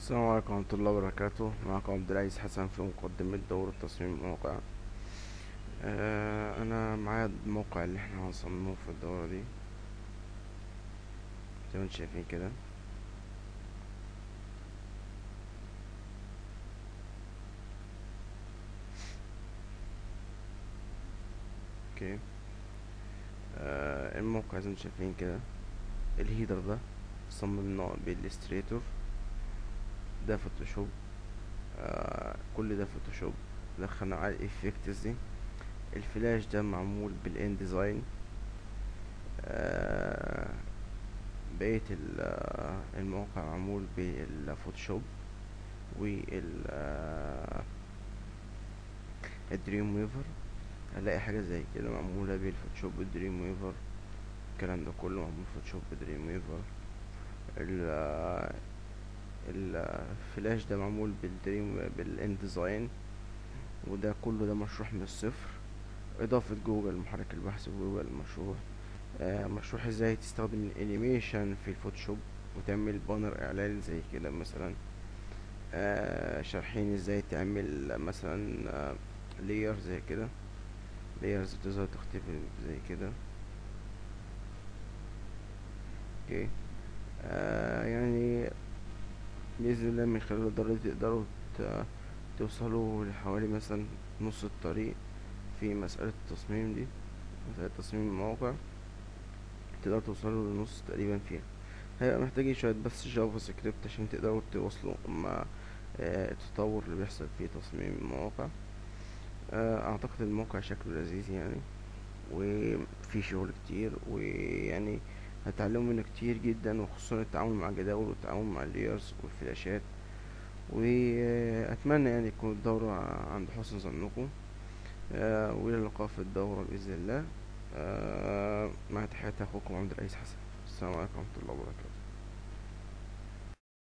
السلام عليكم ورحمة الله وبركاته معكم عبد العزيز حسن في مقدمة دورة تصميم المواقع آه أنا معايا الموقع اللي احنا هنصممه في الدورة دي زي ما انتم شايفين كده اوكي آه الموقع زي ما انتم شايفين كده الهيدر ده صممناه بالإليستريتور ده فوتوشوب آه كل ده فوتوشوب دخلنا على الافكتس دي الفلاش ده معمول بالان ديزاين آه بقية الموقع معمول بالفوتوشوب وال الدريم ويفر هنلاقي حاجة زي كده معمولة بالفوتوشوب والدريم ويفر الكلام ده كله معمول فوتوشوب بدريم ويفر الفلاش ده معمول بالدريم بالان ديزاين وده كله ده مشروح من الصفر اضافة جوجل محرك البحث جوجل مشروح آه مشروح ازاي تستخدم الانيميشن في الفوتوشوب وتعمل بانر اعلان زي كده مثلا آه شارحين ازاي تعمل مثلا آه لير زي كده لايرز بتظهر تختفي زي كده اوكي آه يعني بإذن الله من خلال الدورة دي تقدروا توصلوا لحوالي مثلا نص الطريق في مسألة التصميم دي مسألة تصميم المواقع تقدروا توصلوا للنص تقريبا فيها هيبقى محتاجين شوية بس جافا سكريبت عشان تقدروا توصلوا مع التطور اللي بيحصل في تصميم المواقع اعتقد الموقع شكله لذيذ يعني وفي شغل كتير ويعني هتعلموا منه كتير جدا وخصوصا التعامل مع الجداول والتعامل مع الليرز والفلاشات واتمنى يعني تكون الدورة عند حسن ظنكم آه والى اللقاء في الدورة بإذن الله آه مع تحياتي أخوكم عبد العزيز حسن السلام عليكم ورحمة الله وبركاته